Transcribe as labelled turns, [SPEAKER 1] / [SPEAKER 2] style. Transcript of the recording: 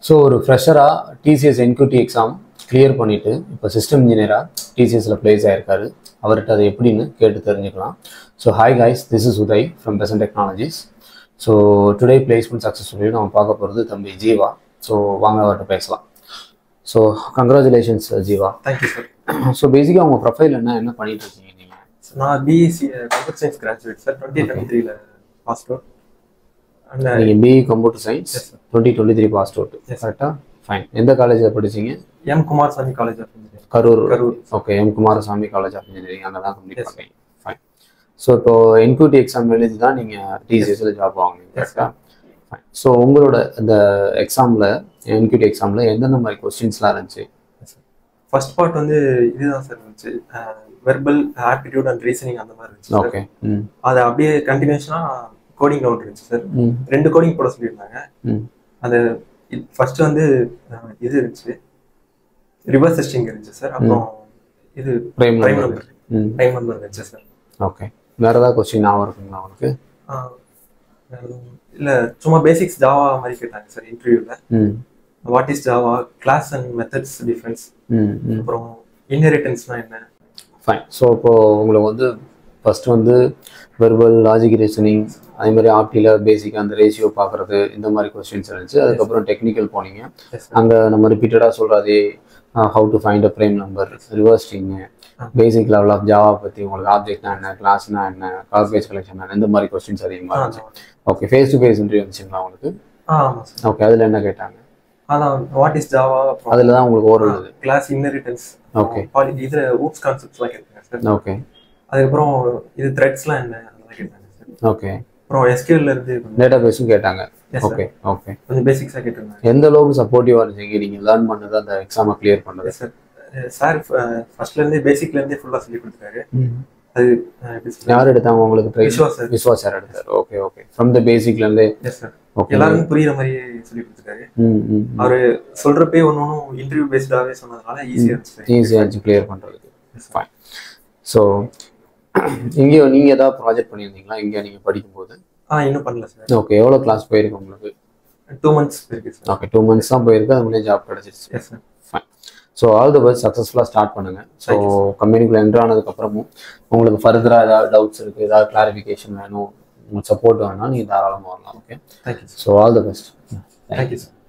[SPEAKER 1] So ஒரு ஃப்ரெஷராக TCS NQT exam clear பண்ணிவிட்டு இப்போ சிஸ்டம் இன்ஜினியராக டிசிஎஸில் ப்ளேஸ் ஆயிருக்காரு அவர்கிட்ட அது எப்படின்னு கேட்டு தெரிஞ்சுக்கலாம் so hi guys this is Uday from Besant technologies so today placement successfully நம்ம பார்க்க போகிறது தம்பி ஜீவா ஸோ வாங்க அவர்கிட்ட பேசலாம் so congratulations Jeeva
[SPEAKER 2] thank you sir
[SPEAKER 1] so பேசிக்காக உங்கள் ப்ரொஃபைல் என்ன என்ன பண்ணிட்டு இருக்கீங்க நீங்கள்
[SPEAKER 2] நான் BSc computer science graduate sir twenty twenty த்ரீல பாஸ் அவுட் அண்ட்
[SPEAKER 1] நீங்கள் BE computer science
[SPEAKER 2] Yes, sir.
[SPEAKER 1] Twenty twenty three pass out
[SPEAKER 2] Yes, sir.
[SPEAKER 1] கரெக்டாக ஃபைன் எந்த காலேஜில் படிச்சீங்க
[SPEAKER 2] M Kumarasamy college of engineering
[SPEAKER 1] Karur
[SPEAKER 2] Karur.
[SPEAKER 1] Okay M Kumarasamy college of engineering அங்கே தான் complete
[SPEAKER 2] Yes.
[SPEAKER 1] பண்ணீங்க fine so இப்போ என்கூடி எக்ஸாம் எழுதி தான் நீங்கள் டிசிஎஸ்ல ஜாப் வாங்குனீங்க
[SPEAKER 2] Yes,
[SPEAKER 1] கரெக்டாக ஃபைன் ஸோ உங்களோட இந்த எக்ஸாமில் என்கூடி எக்ஸாமில் எந்தெந்த மாதிரி கொஸ்டின்ஸ்லாம் இருந்துச்சு
[SPEAKER 2] ஃபர்ஸ்ட் பார்ட் வந்து இதுதான் சார் இருந்துச்சு வெர்பல் ஆப்டிடியூட் அண்ட் ரீசனிங் அந்த மாதிரி இருந்துச்சு
[SPEAKER 1] ஓகே
[SPEAKER 2] சார்
[SPEAKER 1] ம்
[SPEAKER 2] அது அப்படியே கண்டினியூஷனாக கோடிங் டவுட் இருந்துச்சு சார்
[SPEAKER 1] ம்
[SPEAKER 2] ரெண்டு கோடிங் போட சொல்லியிருந்தாங்க
[SPEAKER 1] ம்
[SPEAKER 2] அது ஃபர்ஸ்ட் வந்து அஹ், இது இருந்துச்சு ரிவர்ஸ் டெஸ்டிங் இருந்துச்சு சார் அப்புறம் இது
[SPEAKER 1] ப்ரைம்
[SPEAKER 2] ப்ரைம்
[SPEAKER 1] நம்பர்
[SPEAKER 2] நம்பர்
[SPEAKER 1] ம்
[SPEAKER 2] ப்ரைம் நம்பர் இருந்துச்சு சார்
[SPEAKER 1] ஓகே வேறு ஏதாவது கொஸ்டின் ஞாபகம் இருக்குங்களா உங்களுக்கு
[SPEAKER 2] இல்ல சும்மா பேசிக்ஸ் ஜாவா மாதிரி கேட்டாங்க சார் இன்டர்வியூல
[SPEAKER 1] ம்
[SPEAKER 2] what is Java class and methods difference
[SPEAKER 1] ம் ம்
[SPEAKER 2] அப்புறம் இன்ஹெரிட்டன்ஸ்னா என்ன
[SPEAKER 1] ஃபைன் ஸோ இப்போது உங்களுக்கு வந்து ஃபர்ஸ்ட் வந்து வெர்பல் லாஜிக் ரீசனிங் அதே மாதிரி ஆப்டியில் பேசிக்காக அந்த ரேஷியோ பார்க்குறது இந்த மாதிரி கொஸ்டின்ஸ் இருந்துச்சு அதுக்கப்புறம் டெக்னிக்கல் போனீங்க
[SPEAKER 2] Yes, sir.
[SPEAKER 1] அங்கே நம்ம ரிப்பீட்டடாக சொல்கிறதே how to find a prime number ரிவர்ஸ்டிங்கு பேசிக் லெவல் ஆஃப் ஜாவா பற்றி உங்களுக்கு ஆப்ஜெக்ட்னா என்ன கிளாஸ்னா என்ன கார்பேஜ் கலெக்ஷன் என்ன இந்த மாதிரி கொஸ்டின்ஸ் அதிகமாக
[SPEAKER 2] ஆ,
[SPEAKER 1] இருந்துச்சு okay face to face interview இருந்துச்சுங்களா உங்களுக்கு
[SPEAKER 2] ஆ, ஆமா சார்
[SPEAKER 1] ஓகே அதில் என்ன கேட்டாங்க
[SPEAKER 2] அதான் வாட் இஸ் ஜாவா அப்புறம்
[SPEAKER 1] அதில் தான் உங்களுக்கு ஓரல் இது
[SPEAKER 2] கிளாஸ் இன்ஹெரிட்டன்ஸ்
[SPEAKER 1] Okay.
[SPEAKER 2] இதுல ஊப்ஸ் கான்செப்ட்ஸ்லாம் கேட்டாங்க சார்
[SPEAKER 1] ஓகே
[SPEAKER 2] அதுக்கப்புறம் இது த்ரெட்ஸ்லாம் என்ன அதெல்லாம் கேட்டாங்க சார்
[SPEAKER 1] ஓகே
[SPEAKER 2] அப்புறம் எஸ்கியூஎல்ல இருந்து கொஞ்சம்
[SPEAKER 1] டேட்டா பேஸும் கேட்டாங்க
[SPEAKER 2] Yes, sir.
[SPEAKER 1] ஓகே ஓகே
[SPEAKER 2] கொஞ்சம் பேசிக்ஸாக கேட்டிருந்தாங்க
[SPEAKER 1] எந்த அளவுக்கு சப்போர்ட்டிவாக இருந்துச்சு நீங்கள் லேர்ன் பண்ணது அந்த எக்ஸாமை கிளியர் பண்ணது
[SPEAKER 2] சார் சார் ஃபர்ஸ்ட்ல இருந்தே பேசிக்ல இருந்தே ஃபுல்லா சொல்லி கொடுத்தாரு அது அஹ், எப்படி சொல்றது?
[SPEAKER 1] யார் எடுத்தாங்க உங்களுக்கு try
[SPEAKER 2] Viswa sir.
[SPEAKER 1] Viswa sir எடுத்தார் ஓகே ஓகே ஃப்ரம் த பேசிக்லேருந்தே
[SPEAKER 2] Yes, sir.
[SPEAKER 1] ஓகே
[SPEAKER 2] எல்லாருக்கும் புரியுற மாதிரி சொல்லி கொடுத்துருக்காரு
[SPEAKER 1] ம் ம்
[SPEAKER 2] அவரு சொல்றப்பே ஒன்னும் இன்டர்வியூ பேஸ்டாவே சொன்னதுனால ஈஸியா இருந்துச்சு
[SPEAKER 1] ஈஸியாக இருந்துச்சு கிளியர் பண்ணுறதுக்கு ஃபைன் ஸோ இங்கே நீங்கள் ஏதாவது ப்ராஜெக்ட் பண்ணியிருந்தீங்களா இங்கே நீங்கள் படிக்கும்போது
[SPEAKER 2] ஆ இன்னும் பண்ணல சார்
[SPEAKER 1] ஓகே எவ்வளோ கிளாஸ் போயிருக்கு உங்களுக்கு
[SPEAKER 2] டூ மந்த்ஸ் இருக்கு சார்
[SPEAKER 1] ஓகே டூ மந்த்ஸ் தான் போயிருக்கு அது முன்னாடி ஜாப் கிடச்சிருச்சு
[SPEAKER 2] yes sir
[SPEAKER 1] fine so all the best சக்ஸஸ்ஃபுல்லாக ஸ்டார்ட் பண்ணுங்க ஸோ
[SPEAKER 2] Thank you,
[SPEAKER 1] கம்பெனிக்குள்ள என்ட்ரு ஆனதுக்கப்புறமும் உங்களுக்கு ஃபர்தராக ஏதாவது டவுட்ஸ் இருக்குது ஏதாவது கிளாரிஃபிகேஷன் வேணும் உங்களுக்கு சப்போர்ட் வேணும்னா நீங்கள் தாராளமாக வரலாம் okay
[SPEAKER 2] thank you sir
[SPEAKER 1] so all the best
[SPEAKER 2] thank you sir